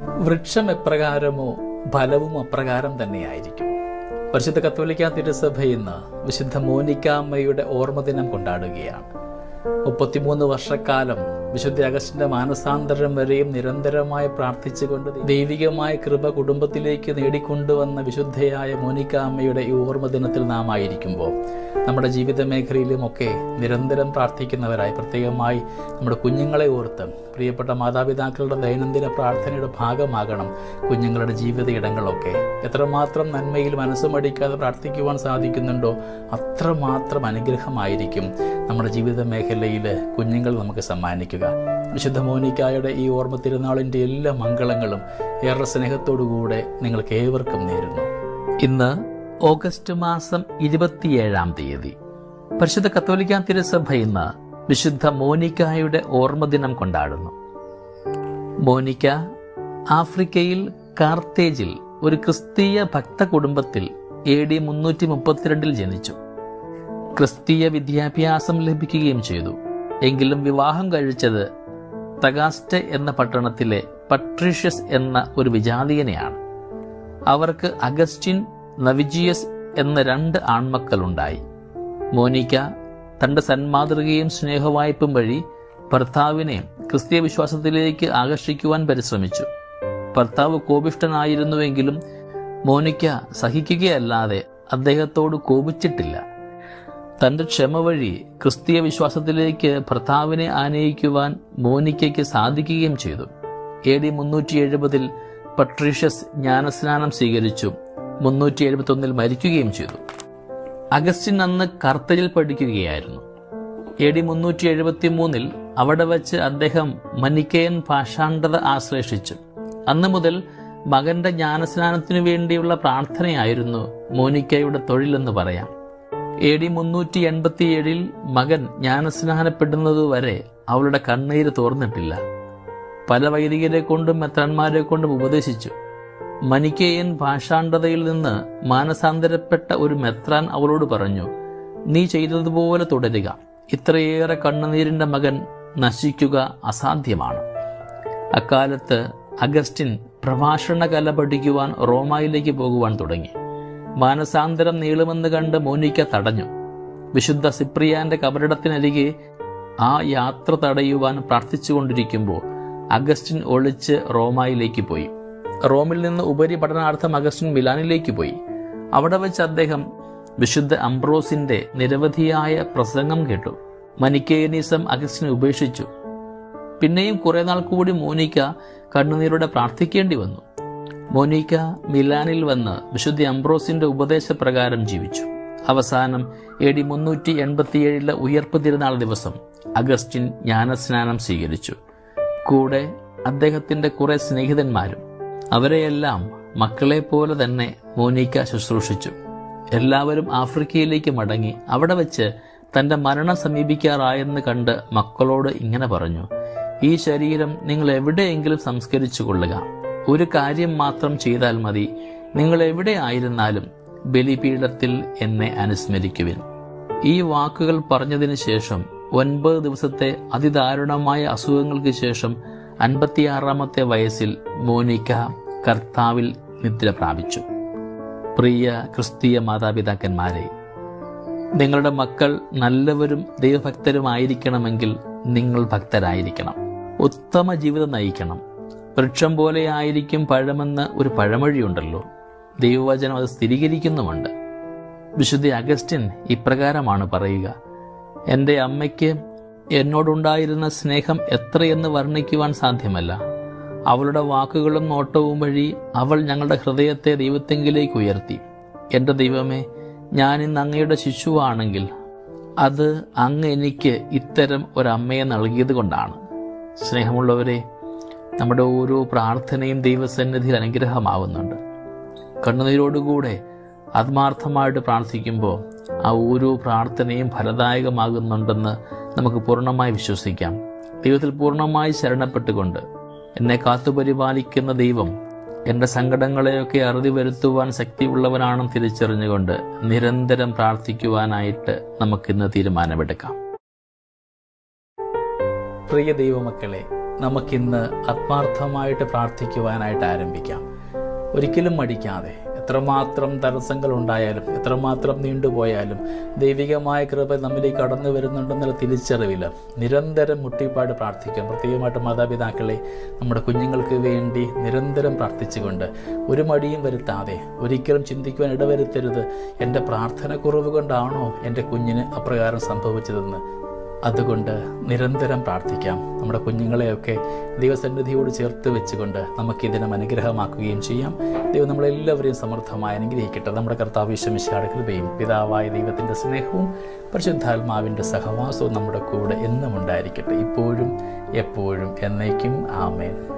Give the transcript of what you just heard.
വൃക്ഷം എപ്രകാരമോ ഫലവും അപ്രകാരം തന്നെയായിരിക്കും പരിശുദ്ധ കത്തോലിക്ക തിരുസഭ ഇന്ന് വിശുദ്ധ മോനിക്കാമ്മയുടെ ഓർമ്മദിനം കൊണ്ടാടുകയാണ് മുപ്പത്തിമൂന്ന് വർഷക്കാലം വിശുദ്ധ അഗസ്റ്റിന്റെ മാനസാന്തരം വരെയും നിരന്തരമായി പ്രാർത്ഥിച്ചുകൊണ്ട് ദൈവികമായ കൃപ കുടുംബത്തിലേക്ക് നേടിക്കൊണ്ടുവന്ന വിശുദ്ധയായ മോനിക്കാമ്മയുടെ ഈ ഓർമ്മദിനത്തിൽ നാം ആയിരിക്കുമ്പോൾ നമ്മുടെ ജീവിത മേഖലയിലുമൊക്കെ നിരന്തരം പ്രാർത്ഥിക്കുന്നവരായി പ്രത്യേകമായി നമ്മുടെ കുഞ്ഞുങ്ങളെ ഓർത്ത് പ്രിയപ്പെട്ട മാതാപിതാക്കളുടെ ദൈനംദിന പ്രാർത്ഥനയുടെ ഭാഗമാകണം കുഞ്ഞുങ്ങളുടെ ജീവിത ഇടങ്ങളൊക്കെ എത്രമാത്രം നന്മയിൽ മനസ്സുമടിക്കാതെ പ്രാർത്ഥിക്കുവാൻ സാധിക്കുന്നുണ്ടോ അത്രമാത്രം അനുഗ്രഹമായിരിക്കും നമ്മുടെ ജീവിത മേഖലയിൽ കുഞ്ഞുങ്ങൾ നമുക്ക് സമ്മാനിക്കുക വിശുദ്ധ മോനിക്കായുടെ ഈ ഓർമ്മ തിരുനാളിൻ്റെ എല്ലാ മംഗളങ്ങളും ഏറെ സ്നേഹത്തോടുകൂടെ നിങ്ങൾക്ക് ഏവർക്കും നേരുന്നു ഇന്ന് ഓഗസ്റ്റ് മാസം ഇരുപത്തിയേഴാം തീയതി പരിശുദ്ധ കത്തോലിക്ക തിരുസഭ ഇന്ന് വിശുദ്ധ മോനിക്കായുടെ ഓർമ്മദിനം കൊണ്ടാടുന്നു മോനിക്ക ആഫ്രിക്കയിൽ കാർത്തേജിൽ ഒരു ക്രിസ്തീയ ഭക്ത കുടുംബത്തിൽ എ ഡി മുന്നൂറ്റി മുപ്പത്തിരണ്ടിൽ ജനിച്ചു ക്രിസ്തീയ വിദ്യാഭ്യാസം ലഭിക്കുകയും ചെയ്തു എങ്കിലും വിവാഹം കഴിച്ചത് തഗാസ്റ്റെ എന്ന പട്ടണത്തിലെ പട്രീഷ്യസ് എന്ന ഒരു വിജാതീയനെയാണ് അവർക്ക് അഗസ്റ്റിൻ നവിജിയസ് എന്ന രണ്ട് ആൺമക്കളുണ്ടായി മോനിക്ക തന്റെ സന്മാതൃകയും സ്നേഹവായ്പും വഴി ഭർത്താവിനെ ക്രിസ്തീയ വിശ്വാസത്തിലേക്ക് ആകർഷിക്കുവാൻ പരിശ്രമിച്ചു ഭർത്താവ് കോപിഷ്ടനായിരുന്നുവെങ്കിലും മോനിക്ക സഹിക്കുകയല്ലാതെ അദ്ദേഹത്തോട് കോപിച്ചിട്ടില്ല തന്റെ ക്ഷമ വഴി ക്രിസ്തീയ വിശ്വാസത്തിലേക്ക് ഭർത്താവിനെ ആനയിക്കുവാൻ മോനിക്കയ്ക്ക് സാധിക്കുകയും ചെയ്തു എ ഡി മുന്നൂറ്റി എഴുപതിൽ പട്രീഷ്യസ് ജ്ഞാനസ്നാനം സ്വീകരിച്ചു മുന്നൂറ്റി എഴുപത്തി ഒന്നിൽ മരിക്കുകയും ചെയ്തു അഗസ്റ്റിൻ അന്ന് കർത്തരിൽ പഠിക്കുകയായിരുന്നു എ ഡി മുന്നൂറ്റി എഴുപത്തി മൂന്നിൽ അവിടെ വച്ച് അദ്ദേഹം മനിക്കേയൻ ഭാഷാണ്ഡത ആശ്ലേഷിച്ചു അന്നു മുതൽ മകന്റെ ജ്ഞാനസ്നാനത്തിനു വേണ്ടിയുള്ള പ്രാർത്ഥനയായിരുന്നു മോനിക്കയുടെ തൊഴിലെന്ന് പറയാം എ ഡി മുന്നൂറ്റി എൺപത്തിയേഴിൽ മകൻ ജ്ഞാനസ്നാനപ്പെടുന്നതുവരെ അവളുടെ കണ്ണീര് തോർന്നിട്ടില്ല പല വൈദികരെ കൊണ്ടും മെത്രന്മാരെ കൊണ്ടും ഉപദേശിച്ചു മനിക്കേയൻ ഭാഷാണ്ഡതയിൽ നിന്ന് മാനസാന്തരപ്പെട്ട ഒരു മെത്രാൻ അവളോട് പറഞ്ഞു നീ ചെയ്തതുപോലെ തുടരുക ഇത്രയേറെ കണ്ണുനീരിന്റെ മകൻ നശിക്കുക അസാധ്യമാണ് അക്കാലത്ത് അഗസ്റ്റിൻ പ്രഭാഷണ കല പഠിക്കുവാൻ റോമായിലേക്ക് പോകുവാൻ തുടങ്ങി മാനസാന്തരം നീളുമെന്ന് കണ്ട് മോനിക്ക തടഞ്ഞു വിശുദ്ധ സിപ്രിയാന്റെ കബറിടത്തിനരികെ ആ യാത്ര തടയുവാൻ പ്രാർത്ഥിച്ചുകൊണ്ടിരിക്കുമ്പോൾ അഗസ്റ്റിൻ ഒളിച്ച് റോമായിലേക്ക് പോയി റോമിൽ നിന്ന് ഉപരി പഠനാർത്ഥം അഗസ്റ്റിൻ മിലാനിലേക്ക് പോയി അവിടെ വെച്ച് അദ്ദേഹം വിശുദ്ധ അംബ്രോസിന്റെ നിരവധിയായ പ്രസംഗം കേട്ടു മനിക്കേനിസം അഗസ്റ്റിനെ ഉപേക്ഷിച്ചു പിന്നെയും കുറെ നാൾ കൂടി മോനിക്ക കണ്ണുനീരോടെ പ്രാർത്ഥിക്കേണ്ടി വന്നു മോനിക്ക മിലാനിൽ വന്ന് വിശുദ്ധ അംബ്രോസിന്റെ ഉപദേശപ്രകാരം ജീവിച്ചു അവസാനം എ ഡി മുന്നൂറ്റി എൺപത്തിയേഴിലെ ഉയർപ്പ് തിരുനാൾ ദിവസം അഗസ്റ്റിൻ ജ്ഞാനസ്നാനം സ്വീകരിച്ചു കൂടെ അദ്ദേഹത്തിന്റെ കുറെ സ്നേഹിതന്മാരും അവരെയെല്ലാം മക്കളെ പോലെ തന്നെ മോനിക്ക ശുശ്രൂഷിച്ചു എല്ലാവരും ആഫ്രിക്കയിലേക്ക് മടങ്ങി അവിടെ വെച്ച് തന്റെ മരണം സമീപിക്കാറായെന്ന് കണ്ട് മക്കളോട് ഇങ്ങനെ പറഞ്ഞു ഈ ശരീരം നിങ്ങൾ എവിടെയെങ്കിലും സംസ്കരിച്ചു കൊള്ളുക ഒരു കാര്യം മാത്രം ചെയ്താൽ മതി നിങ്ങൾ എവിടെ ആയിരുന്നാലും ബലിപീഠത്തിൽ എന്നെ അനുസ്മരിക്കുവിൻ ഈ വാക്കുകൾ പറഞ്ഞതിന് ശേഷം ഒൻപത് ദിവസത്തെ അതിദാരുണമായ അസുഖങ്ങൾക്ക് ശേഷം അൻപത്തിയാറാമത്തെ വയസ്സിൽ മോനിക്ക കർത്താവിൽ നിദ്ര പ്രാപിച്ചു പ്രിയ ക്രിസ്തീയ മാതാപിതാക്കന്മാരെ നിങ്ങളുടെ മക്കൾ നല്ലവരും ദൈവഭക്തരുമായിരിക്കണമെങ്കിൽ നിങ്ങൾ ഭക്തരായിരിക്കണം ഉത്തമ ജീവിതം നയിക്കണം വൃക്ഷം പോലെ ആയിരിക്കും പഴമെന്ന് ഒരു പഴമൊഴിയുണ്ടല്ലോ ദൈവവചനം അത് സ്ഥിരീകരിക്കുന്നുമുണ്ട് വിശുദ്ധ അഗസ്റ്റിൻ ഇപ്രകാരമാണ് പറയുക എൻ്റെ അമ്മയ്ക്ക് എന്നോടുണ്ടായിരുന്ന സ്നേഹം എത്രയെന്ന് വർണ്ണിക്കുവാൻ സാധ്യമല്ല അവളുടെ വാക്കുകളും നോട്ടവും വഴി അവൾ ഞങ്ങളുടെ ഹൃദയത്തെ ദൈവത്തെങ്കിലേക്ക് ഉയർത്തി എൻ്റെ ദൈവമേ ഞാൻ ഇന്ന് അങ്ങയുടെ ശിശുവാണെങ്കിൽ അത് അങ്ങ് എനിക്ക് ഇത്തരം ഒരമ്മയെ നൽകിയത് കൊണ്ടാണ് സ്നേഹമുള്ളവരെ നമ്മുടെ ഓരോ പ്രാർത്ഥനയും ദൈവസന്നിധിയിൽ അനുഗ്രഹമാവുന്നുണ്ട് കണ്ണുനീരോടുകൂടെ ആത്മാർത്ഥമായിട്ട് പ്രാർത്ഥിക്കുമ്പോൾ ആ ഓരോ പ്രാർത്ഥനയും ഫലദായകമാകുന്നുണ്ടെന്ന് നമുക്ക് പൂർണ്ണമായി വിശ്വസിക്കാം ദൈവത്തിൽ പൂർണ്ണമായി ശരണപ്പെട്ടുകൊണ്ട് എന്നെ കാത്തുപരിപാലിക്കുന്ന ദൈവം എൻ്റെ സങ്കടങ്ങളെയൊക്കെ അറുതി വരുത്തുവാൻ ശക്തിയുള്ളവനാണെന്ന് തിരിച്ചറിഞ്ഞുകൊണ്ട് നിരന്തരം പ്രാർത്ഥിക്കുവാനായിട്ട് നമുക്കിന്ന് തീരുമാനമെടുക്കാം പ്രിയ ദൈവമക്കളെ നമുക്കിന്ന് ആത്മാർത്ഥമായിട്ട് പ്രാർത്ഥിക്കുവാനായിട്ട് ആരംഭിക്കാം ഒരിക്കലും മടിക്കാതെ എത്രമാത്രം തടസ്സങ്ങൾ ഉണ്ടായാലും എത്രമാത്രം നീണ്ടുപോയാലും ദൈവികമായ കൃപ നമ്മിലേക്ക് കടന്നു വരുന്നുണ്ടെന്നുള്ള തിരിച്ചറിവിൽ നിരന്തരം മുട്ടിപ്പാട് പ്രാർത്ഥിക്കാം പ്രത്യേകമായിട്ട് മാതാപിതാക്കളെ നമ്മുടെ കുഞ്ഞുങ്ങൾക്ക് വേണ്ടി നിരന്തരം പ്രാർത്ഥിച്ചുകൊണ്ട് ഒരു മടിയും വരുത്താതെ ഒരിക്കലും ചിന്തിക്കുവാൻ ഇടവരുത്തരുത് എൻ്റെ പ്രാർത്ഥന കുറവ് കൊണ്ടാണോ എൻ്റെ കുഞ്ഞിന് അപ്രകാരം സംഭവിച്ചതെന്ന് അതുകൊണ്ട് നിരന്തരം പ്രാർത്ഥിക്കാം നമ്മുടെ കുഞ്ഞുങ്ങളെയൊക്കെ ദൈവസന്നിധിയോട് ചേർത്ത് വെച്ചുകൊണ്ട് നമുക്കിതിനം അനുഗ്രഹമാക്കുകയും ചെയ്യാം ദൈവം നമ്മളെല്ലാവരെയും സമൃദ്ധമായി അനുഗ്രഹിക്കട്ടെ നമ്മുടെ കർത്താവ് വിശ്വമിശാട് കൃപയും പിതാവായ ദൈവത്തിൻ്റെ സ്നേഹവും പരിശുദ്ധാത്മാവിൻ്റെ സഹവാസവും നമ്മുടെ കൂടെ എന്നും ഉണ്ടായിരിക്കട്ടെ ഇപ്പോഴും എപ്പോഴും എന്നേക്കും ആമേൻ